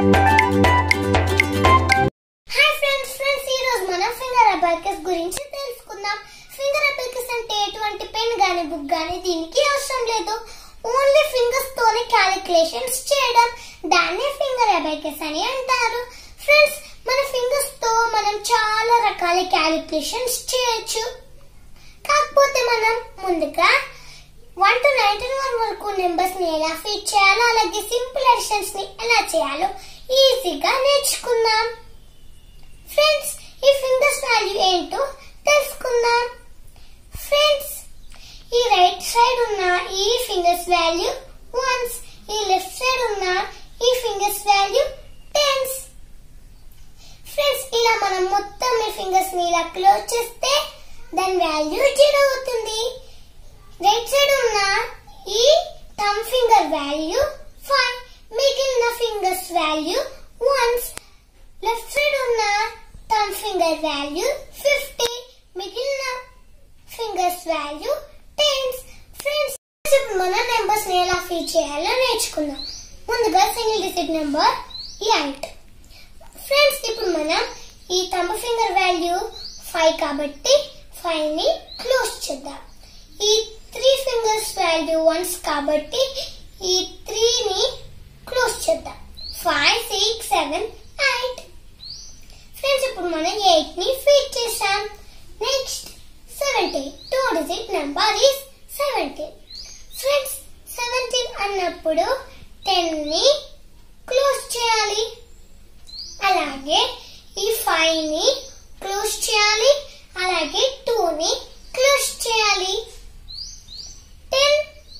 hi friends friends ఈ రోజు మనం ఫింగర్ అబాకస్ గురించి తెలుసుకుందాం ఫింగర్ అబాకస్ అంటే ఎటువంటి పెన్ గానీ బుక్ గానీ దీనికి అవసరం లేదు ఓన్లీ ఫింగర్స్ తోనే క్యాలిక్యులేషన్స్ చేయడం దాన్నే ఫింగర్ అబాకస్ అని అంటారు ఫ్రెండ్స్ మన ఫింగర్స్ తో మనం చాలా రకాల క్యాలిక్యులేషన్స్ చేయొచ్చు కాకపోతే మనం ముందుగా వన్ టు నైన్టీన్ వన్ వరకు నెంబర్స్ ని ఎలా ఫిట్ చేయాలో అలాగే సింపుల్ అడిషన్స్ ని ఎలా చేయాలో ఈజీగా నేర్చుకుందాం ఫ్రెండ్స్ ఈ ఫింగర్స్ వాల్యూ ఏంటో తెలుసుకుందాం ఫ్రెండ్స్ ఈ రైట్ సైడ్ ఉన్న ఈ ఫింగర్స్ వాల్యూ వన్స్ ఈ లెఫ్ట్ సైడ్ ఉన్న ఈ ఫింగర్స్ వాల్యూ టెన్స్ ఫ్రెండ్స్ ఇలా మనం మొత్తం ఈ ఫింగర్స్ ని ఇలా క్లోజ్ చేస్తే దాని వాల్యూ జీరో అవుతుంది రైట్ సైడ్ ఉన్న ఈ థమ్ ఫింగర్ వాల్యూ ఫైవ్ మిగిలిన fingers value ones left side ఉన్న థమ్ ఫింగర్ వాల్యూ ఫిఫ్టీ మిగిలిన ఫింగర్స్ వాల్యూ టెన్స్ ఫ్రెండ్స్ ఇప్పుడు మనం నెంబర్స్ ని ఎలా ఫీడ్ చేయాలో నేర్చుకుందాం ముందుగా single digit number eight friends ఇప్పుడు మనం ఈ థంబ్ ఫింగర్ వాల్యూ ఫైవ్ కాబట్టి ఫైవ్ ని క్లోజ్ చేద్దాం ఈ త్రీ ఫింగర్స్ వాల్యూ వన్స్ కాబట్టి ఈ త్రీ ని క్లోజ్ చేద్దాం five six seven eight friends ఇప్పుడు మనం ఎయిట్ ని ఫీడ్ చేసాం next seventeen two digit number is seventeen friends seventeen అన్నప్పుడు టెన్ ని క్లోజ్ చేయాలి అలాగే ఈ ఫైవ్ ని క్లోజ్ చేయాలి అలాగే టూ ని క్లోజ్ చేయాలి ten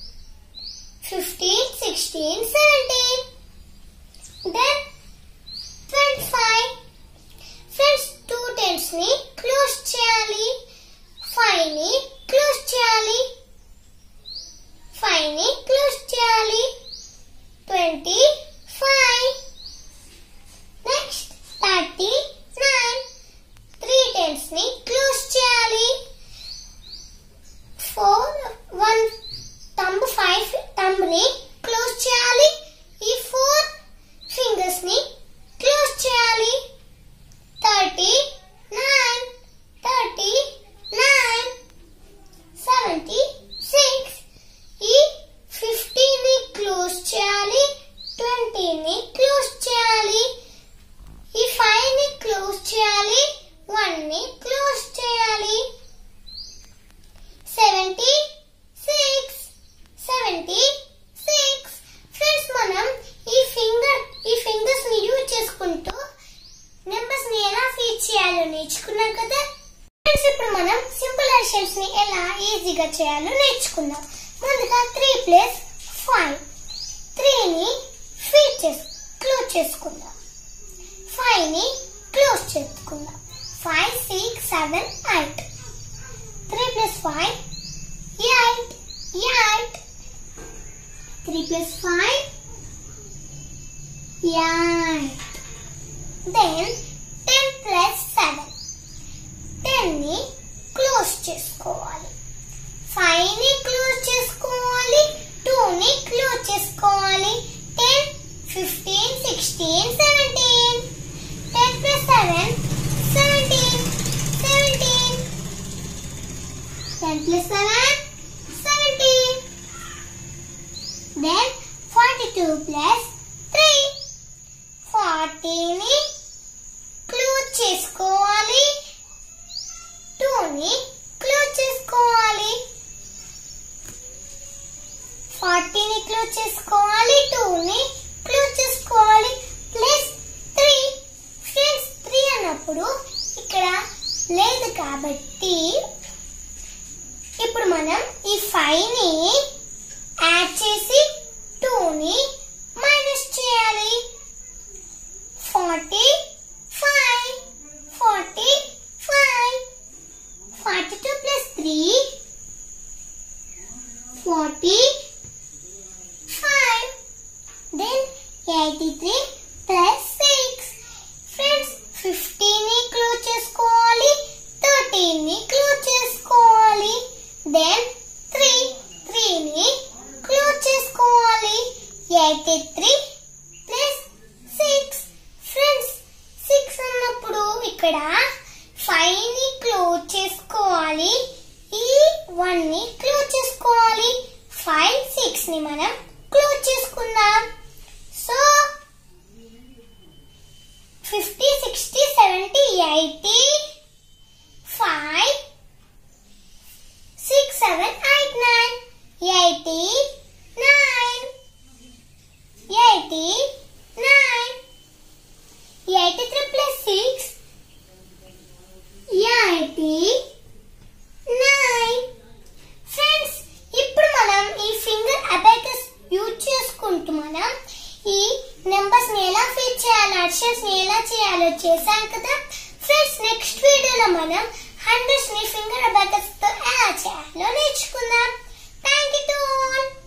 fifteen sixteen seventeen then twenty five friends two tens ని క్లోజ్ చేయాలి ఫైవ్ ని క్లోజ్ చేయాలి ఫైవ్ ని క్లోజ్ చేయాలి twenty five next thirty nine three tens ని క్లోజ్ చేయాలి four one thumb five thumb ని క్లోజ్ చేయాలి ఈ ఫోర్ ఫింగర్స్ ని క్లోజ్ చేయాలి thirty nine thirty nine seventy six ఈ ఫిఫ్టీ ని క్లోజ్ చేయాలి ట్వంటీ ని క్లోజ్ చేయాలి ఈ ఫైవ్ ని క్లోజ్ చేయాలి వన్ ని క్లోజ్ చేయాలి seventy six seventy six friends మనం ఈ ఫింగర్ ఈ ఫింగర్స్ ని యూజ్ చేసుకుంటూ నెంబర్స్ ని ఎలా ఫీడ్ చేయాలో నేర్చుకున్నాం కదా ఫ్రెండ్స్ ఇప్పుడు మనం సింపుల్ అడిషన్స్ ని ఎలా ఈజీగా చేయాలో నేర్చుకుందాం ముందుగా త్రీ ప్లస్ ఫైవ్ త్రీని ఫీడ్ చేసు క్లోజ్ చేసుకుందాం ఫైవ్ ని క్లోజ్ చేసుకుందాం five six seven eight three plus five eight eight three plus five eight then ten plus seven ten ని క్లోజ్ చేసుకోవాలి ఫైవ్ ని క్లోజ్ చేసుకోవాలి టూ ని క్లోజ్ చేసుకోవాలి ten fifteen sixteen seventeen ten plus seven seventeen seventeen ten plus seven seventeen then forty two plus three ఫార్టీని close చేసుకోవాలి టూని close చేసుకోవాలి ఫార్టీని క్లోజ్ చేసుకోవాలి టూని క్లోజ్ చేసుకోవాలి ప్లస్ త్రీ ఫ్రెండ్స్ త్రీ అన్నప్పుడు ఇక్కడ లేదు కాబట్టి ఇప్పుడు మనం ఈ ఫైవ్ ని యాడ్ చేసి టూని మైనస్ చేయాలి forty five forty five forty two plus three forty five then eighty three plus six friends ఫిఫ్టీని క్లోజ్ చేసుకోవాలి థర్టీని క్లోజ్ చేసుకోవాలి దెన్ త్రీ త్రీని క్లోజ్ చేసుకోవాలి ఎయిటీ త్రీ ప్లస్ సిక్స్ ఇక్కడ ఫైవ్ ని క్లోజ్ చేసుకోవాలి ఈ వన్ ని క్లోజ్ చేసుకోవాలి ఫైవ్ సిక్స్ ని మనం క్లోజ్ చేసుకుందాం so fifty sixty seventy eighty five six seven eight nine eighty nine eighty nine eighty three plus six eighty nine friends ఇప్పుడు మనం ఈ ఫింగర్ అబాకస్ యూజ్ చేసుకుంటూ మనం ఈ నెంబర్స్ ని ఎలా ఫిట్ చేయాలో అడిషన్స్ ని ఎలా చేయాలో చేశాం కదా ఫ్రెండ్స్ నెక్స్ట్ వీడియోలో మనం హండ్రెడ్స్ ని ఫింగర్ అబాకస్ తో ఎలా చేయాలో నేర్చుకుందాం థ్యాంక్ యూ టు ఆల్